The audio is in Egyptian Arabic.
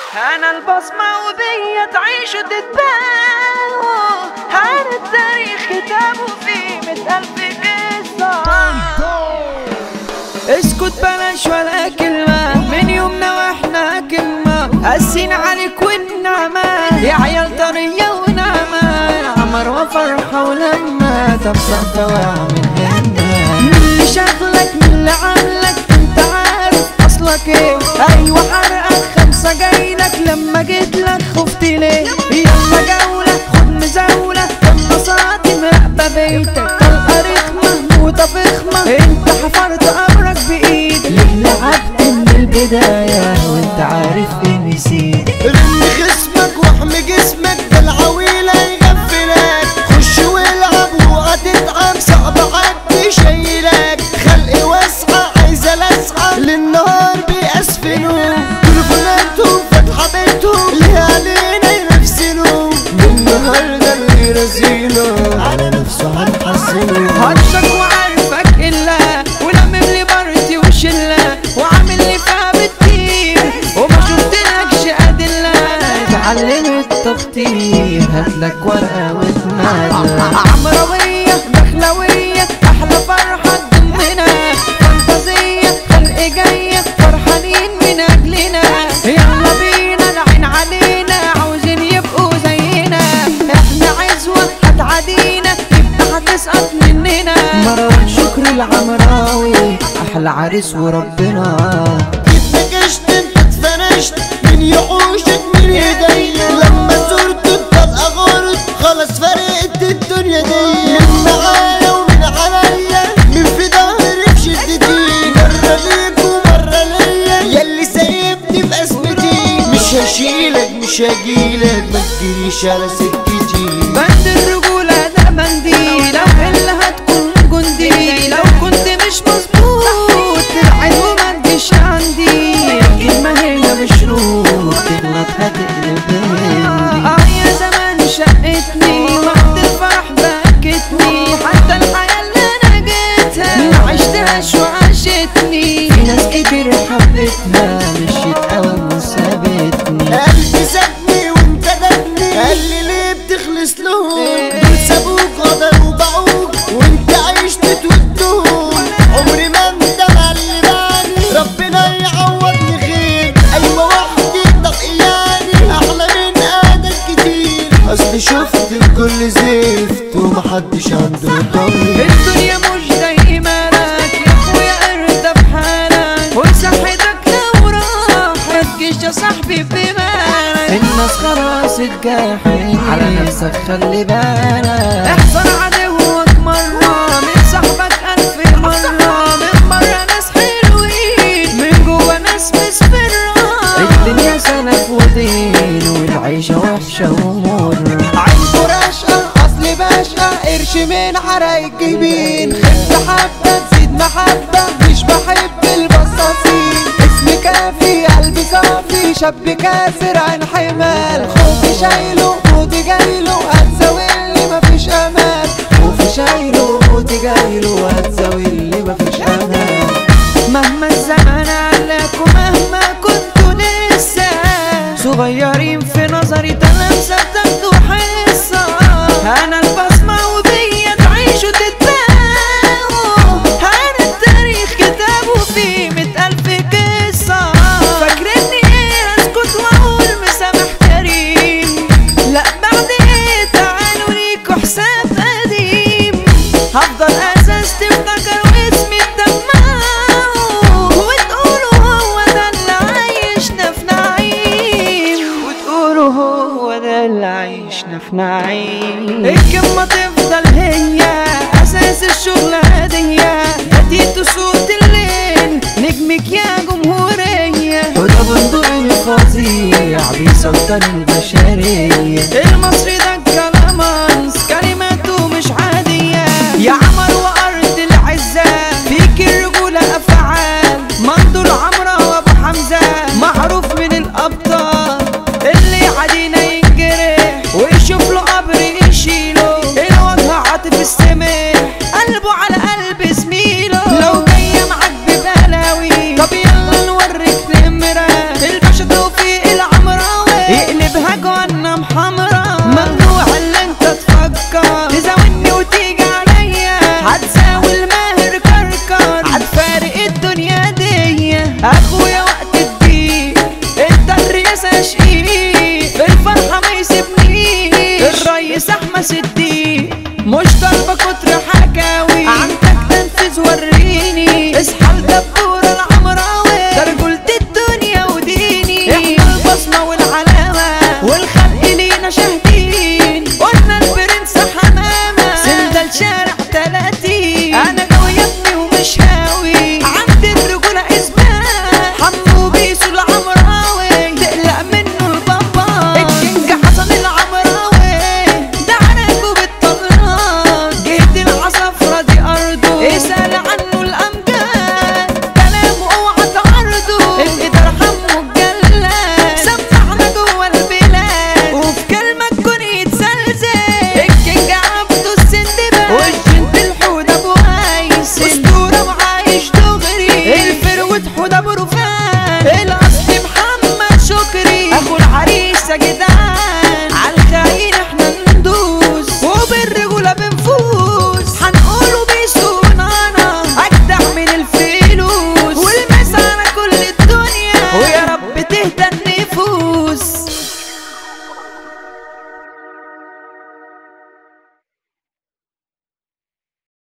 انا البصمة وبيا تعيش وتتباهوا هان التاريخ كتابه فيه مئة ألف قصة اسكت بلاش ولا كلمة من يومنا واحنا كلمة قاسين عليك والنعمة يا عيال طرية ونعمة عمر وفرحة ولما تبصر دواع من هنا من اللي شغلك من اللي عاملك انت عارف اصلك ايه ايوه حرقك خمسة جايلك لما جيت لك خفت ليه يلا جولة خد مزاولة يلا صاعتي مراقبة بيتك طلقة رخمة موتة فخمة انت حفرت امرك بايدك ليه لعبت من البداية وانت عارف اني نسيت رن خصمك واحمي جسمك ده العويلة يغفلك خش والعب وهتتعب صعب حد يشيلك خلق واسعة عايزة لسعة للنهار بيأسفلوا تليفوناتهم فاتحة بيتهم ليه علينا ينفسلوا النهاردة اللي رزيله على نفسه هنحسنه هرشك وعارفك الا ولمم لي مرتي وشله وعامل لي فيها بالتير وما شفتلكش ادله اتعلم التخطيط هاتلك ورقه وتمادى عمرويه دخلويه احلى فرحه تضمنا فانتازيه خلق جايه فرحانين من اجلنا يلا بينا العين علينا عاوزين يبقوا زينا احنا عزوه هتعادينا يبقى هتسقط مننا مروان شكر العمراوي احلى عريس وربنا اتنكشت انت اتفرشت من يحوشك من ايديا لما زرت الطلقة غرت خلاص فرقت الدنيا دي من معايا ومن عليا من في ظهري في شدتي مرة ليك ومرة ليا ياللي سايبني في ازمتي مش هشيلك مش هجيلك ما تجيليش على سكتي بند الرجولة ده منديل لو اللي هتكون جندي لو كنت مش مظبوط تبعد وما تجيش عندي الكلمة هنا بشروط تغلط هتقلب هندي اه يا زمان شقتني وقت الفرح بكتني حتى الحياة اللي انا جيتها ما عشتهاش وعاشتني في ناس كتير حبتها مشيت قوي وسابتني قلبي سابني وانت دبني قال لي ليه بتخلص لهم دول سابوك غدروا وباعوك وانت عشت تودهم عمري ما اندم على اللي بعدي ربنا يعوضني خير ايوه وحدي طب يعني احلى من قعدك كتير اصل شفت الكل زفت ومحدش عنده ضمير الدنيا مش دايما لك يا اخويا ارضى بحالك وصحتك لو راح ما تجيش يا صاحبي بمالك الناس خلاص اتجاحت على نفسك خلي بالك احذر عدوك مرة من صاحبك ألف مرة من مرة ناس حلوين من جوا ناس مسفرة الدنيا سلف ودين والعيشة وحشة ومرة عينكو رشقة اصل باشا قرش من حرايق جبين خف حبة تزيد محبة مش بحب البصاصين اسمي كافي قلبي صافي شاب كاسر عن حمال خوفي شايله موتي جايله هتزاولي مفيش امان خوفي شايله موتي جايله هتزاولي مفيش امان مهما الزمن علق ومهما كنتوا لسه صغيرين في نظري تلامسة بتاخدوا حصة أنا البصمة وبيا تعيشوا تتباهوا أنا التاريخ كتابه فيه مئة ألف قصة فاكرني إيه أسكت وأقول مسامح كريم لا بعد إيه تعالوا ليكوا حساب قديم هفضل أساس تفتكر واسمي تدمعوا وتقولوا هو ده اللي عايشنا في نعيم وتقولوا هو ده اللي عايشنا في نعيم الكلمة تفضل هي أساس الشغلة دي هديتوا صوت الليل نجمك يا جمهورية وده بندق فظيع بيسلطن البشرية المصري ده كلامانس كلماته مش عادية يا عمر وأرض العزة فيك الرجولة أفعال منظور عمرو وأبو حمزة معروف من الأبطال اللي عادينا ينجرح ويشوف له قبر يشيله الوجه عاطف السمح قلبه على قلب زميله لو جاية معاك ببلاوي طب يلا نوريك نمرة الباشا توفيق العمرة جدع